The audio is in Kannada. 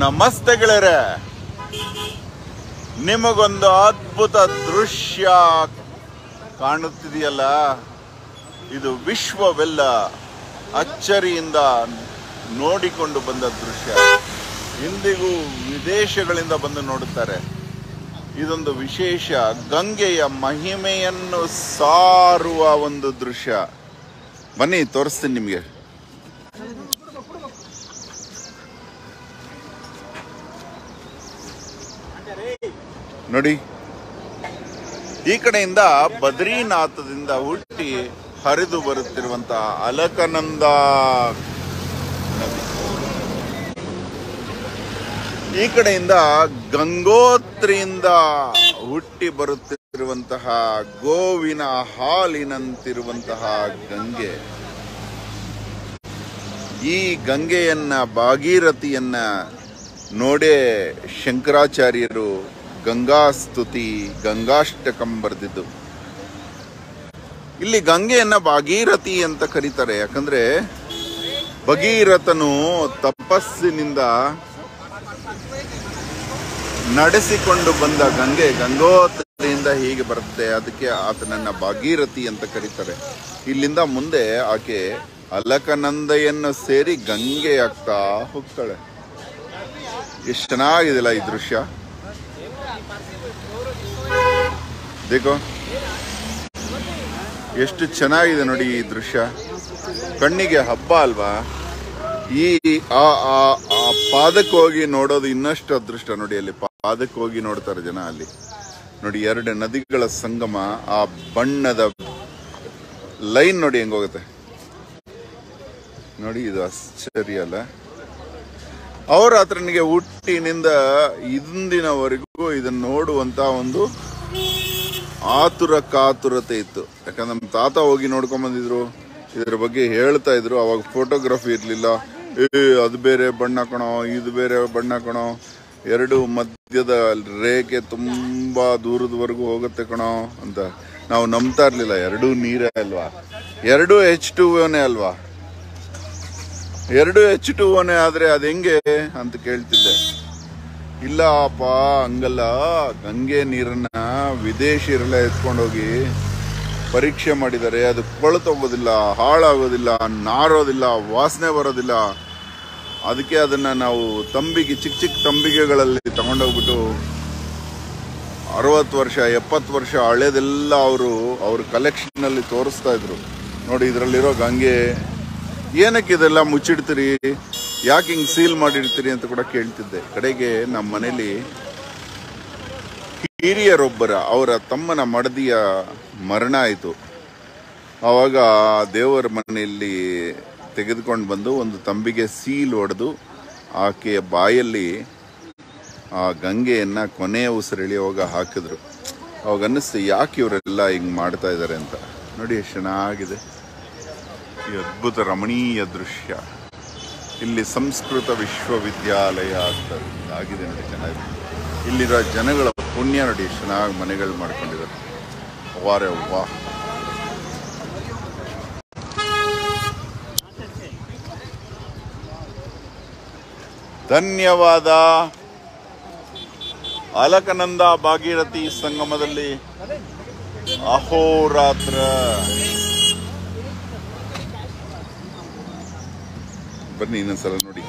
ನಮಸ್ತೆ ಗೆಳೆಯರೆ ನಿಮಗೊಂದು ಅದ್ಭುತ ದೃಶ್ಯ ಕಾಣುತ್ತಿದೆಯಲ್ಲ ಇದು ವಿಶ್ವವೆಲ್ಲ ಅಚ್ಚರಿಯಿಂದ ನೋಡಿಕೊಂಡು ಬಂದ ದೃಶ್ಯ ಇಂದಿಗೂ ವಿದೇಶಗಳಿಂದ ಬಂದು ನೋಡುತ್ತಾರೆ ಇದೊಂದು ವಿಶೇಷ ಗಂಗೆಯ ಮಹಿಮೆಯನ್ನು ಸಾರುವ ಒಂದು ದೃಶ್ಯ ಬನ್ನಿ ತೋರಿಸ್ತೀನಿ ನಿಮಗೆ ನೋಡಿ ಈ ಕಡೆಯಿಂದ ಬದ್ರಿನಾಥದಿಂದ ಹುಟ್ಟಿ ಹರಿದು ಬರುತ್ತಿರುವಂತಹ ಅಲಕನಂದ ನದಿ ಈ ಕಡೆಯಿಂದ ಗಂಗೋತ್ರಿಯಿಂದ ಹುಟ್ಟಿ ಬರುತ್ತಿರುವಂತಹ ಗೋವಿನ ಹಾಲಿನಂತಿರುವಂತಹ ಗಂಗೆ ಈ ಗಂಗೆಯನ್ನ ಭಾಗೀರಥಿಯನ್ನ ನೋಡೇ ಶಂಕರಾಚಾರ್ಯರು ಗಂಗಾಸ್ತುತಿ ಗಂಗಾಷ್ಟಕಂ ಬರೆದಿದ್ದು ಇಲ್ಲಿ ಗಂಗೆಯನ್ನ ಭಾಗೀರಥಿ ಅಂತ ಕರೀತಾರೆ ಯಾಕಂದ್ರೆ ಭಗೀರಥನು ತಪಸ್ಸಿನಿಂದ ನಡೆಸಿಕೊಂಡು ಬಂದ ಗಂಗೆ ಗಂಗೋತ್ರಿಯಿಂದ ಹೀಗೆ ಬರುತ್ತೆ ಅದಕ್ಕೆ ಆತನನ್ನ ಭಾಗೀರಥಿ ಅಂತ ಕರೀತಾರೆ ಇಲ್ಲಿಂದ ಮುಂದೆ ಆಕೆ ಅಲಕನಂದೆಯನ್ನು ಸೇರಿ ಗಂಗೆ ಆಗ್ತಾ ಹೋಗ್ತಾಳೆ ಎಷ್ಟು ಚೆನ್ನಾಗಿದೆಲ್ಲ ಈ ದೃಶ್ಯ ದೇಕೋ ಎಷ್ಟು ಚೆನ್ನಾಗಿದೆ ನೋಡಿ ಈ ದೃಶ್ಯ ಕಣ್ಣಿಗೆ ಹಬ್ಬ ಅಲ್ವಾ ಈ ಆ ಆ ಆ ಪಾದಕ್ಕೆ ಹೋಗಿ ನೋಡೋದು ಇನ್ನಷ್ಟು ಅದೃಷ್ಟ ನೋಡಿ ಅಲ್ಲಿ ಪಾದಕ್ಕೆ ಹೋಗಿ ನೋಡ್ತಾರೆ ಜನ ಅಲ್ಲಿ ನೋಡಿ ಎರಡು ನದಿಗಳ ಸಂಗಮ ಆ ಬಣ್ಣದ ಲೈನ್ ನೋಡಿ ಹೆಂಗೋಗುತ್ತೆ ನೋಡಿ ಇದು ಆಶ್ಚರ್ಯ ಅಲ್ಲ ಅವರ ಹತ್ರನಿಗೆ ಹುಟ್ಟಿನಿಂದ ಇಂದಿನವರೆಗೂ ಇದನ್ನ ನೋಡುವಂತ ಒಂದು ಆತುರ ಕಾತುರತೆ ಇತ್ತು ಯಾಕಂದ್ರೆ ನಮ್ಮ ತಾತ ಹೋಗಿ ನೋಡ್ಕೊಂಡ್ ಬಂದಿದ್ರು ಇದ್ರ ಬಗ್ಗೆ ಹೇಳ್ತಾ ಇದ್ರು ಅವಾಗ ಫೋಟೋಗ್ರಫಿ ಇರ್ಲಿಲ್ಲ ಏ ಅದು ಬೇರೆ ಬಣ್ಣ ಕಣೋ ಇದು ಬೇರೆ ಬಣ್ಣ ಕಣೋ ಎರಡು ಮಧ್ಯದ ರೇಖೆ ತುಂಬಾ ದೂರದವರೆಗೂ ಹೋಗುತ್ತೆ ಕಣೋ ಅಂತ ನಾವು ನಂಬ್ತಾ ಇರ್ಲಿಲ್ಲ ಎರಡೂ ನೀರೇ ಅಲ್ವಾ ಎರಡೂ ಎಚ್ ಟು ಓನೇ ಅಲ್ವಾ ಎರಡು ಎಚ್ ಟು ಓನೇ ಆದ್ರೆ ಅದ್ ಹೆಂಗೆ ಅಂತ ಕೇಳ್ತಿದ್ದೆ ಇಲ್ಲ ಅಪ್ಪ ಹಂಗಲ್ಲ ಗಂಗೆ ನೀರನ್ನ ವಿದೇಶಿಯರೆಲ್ಲ ಎತ್ಕೊಂಡೋಗಿ ಪರೀಕ್ಷೆ ಮಾಡಿದ್ದಾರೆ ಅದು ಕೊಳತೋಗೋದಿಲ್ಲ ಹಾಳಾಗೋದಿಲ್ಲ ನಾರೋದಿಲ್ಲ ವಾಸನೆ ಬರೋದಿಲ್ಲ ಅದಕ್ಕೆ ಅದನ್ನ ನಾವು ತಂಬಿಗೆ ಚಿಕ್ಕ ಚಿಕ್ಕ ತಂಬಿಗೆಗಳಲ್ಲಿ ತಗೊಂಡೋಗ್ಬಿಟ್ಟು ಅರವತ್ತು ವರ್ಷ ಎಪ್ಪತ್ತು ವರ್ಷ ಹಳೇದೆಲ್ಲ ಅವರು ಅವ್ರ ಕಲೆಕ್ಷನ್ ಅಲ್ಲಿ ತೋರಿಸ್ತಾ ಇದ್ರು ನೋಡಿ ಇದರಲ್ಲಿರೋ ಗಂಗೆ ಏನಕ್ಕೆ ಇದೆಲ್ಲ ಮುಚ್ಚಿಡ್ತೀರಿ ಯಾಕೆ ಹಿಂಗ್ ಸೀಲ್ ಮಾಡಿರ್ತೀರಿ ಅಂತ ಕೂಡ ಕೇಳ್ತಿದ್ದೆ ಕಡೆಗೆ ನಮ್ಮ ಮನೇಲಿ ಹಿರಿಯರೊಬ್ಬರ ಅವರ ತಮ್ಮನ ಮಡದಿಯ ಮರಣ ಆಯಿತು ಆವಾಗ ದೇವರ ಮನೆಯಲ್ಲಿ ತೆಗೆದುಕೊಂಡು ಬಂದು ಒಂದು ತಂಬಿಗೆ ಸೀಲ್ ಹೊಡೆದು ಆಕೆಯ ಬಾಯಲ್ಲಿ ಆ ಗಂಗೆಯನ್ನ ಕೊನೆಯ ಉಸಿರೆಳೆಯುವಾಗ ಹಾಕಿದ್ರು ಅವಾಗ ಅನ್ನಿಸ್ತು ಯಾಕೆ ಇವರೆಲ್ಲ ಹಿಂಗ್ ಮಾಡ್ತಾ ಇದ್ದಾರೆ ಅಂತ ನೋಡಿ ಎಷ್ಟು ಚೆನ್ನಾಗಿದೆ ಈ ಅದ್ಭುತ ರಮಣೀಯ ದೃಶ್ಯ ಇಲ್ಲಿ ಸಂಸ್ಕೃತ ವಿಶ್ವವಿದ್ಯಾಲಯ ಅಂತ ಆಗಿದೆ ನೋಡಿ ಚೆನ್ನಾಗಿ ಇಲ್ಲಿರೋ ಜನಗಳ ಪುಣ್ಯ ನೋಡಿ ಎಷ್ಟು ಚೆನ್ನಾಗಿ ಮನೆಗಳು ಮಾಡ್ಕೊಂಡಿದ್ದಾರೆ ವಾರೆ ವಾ ಧನ್ಯವಾದ ಅಲಕನಂದ ಭಾಗೀರಥಿ ಸಂಗಮದಲ್ಲಿ ಅಹೋರಾತ್ರ ಬನ್ನಿ ಇನ್ನೊಂದ್ಸಲ ನೋಡಿ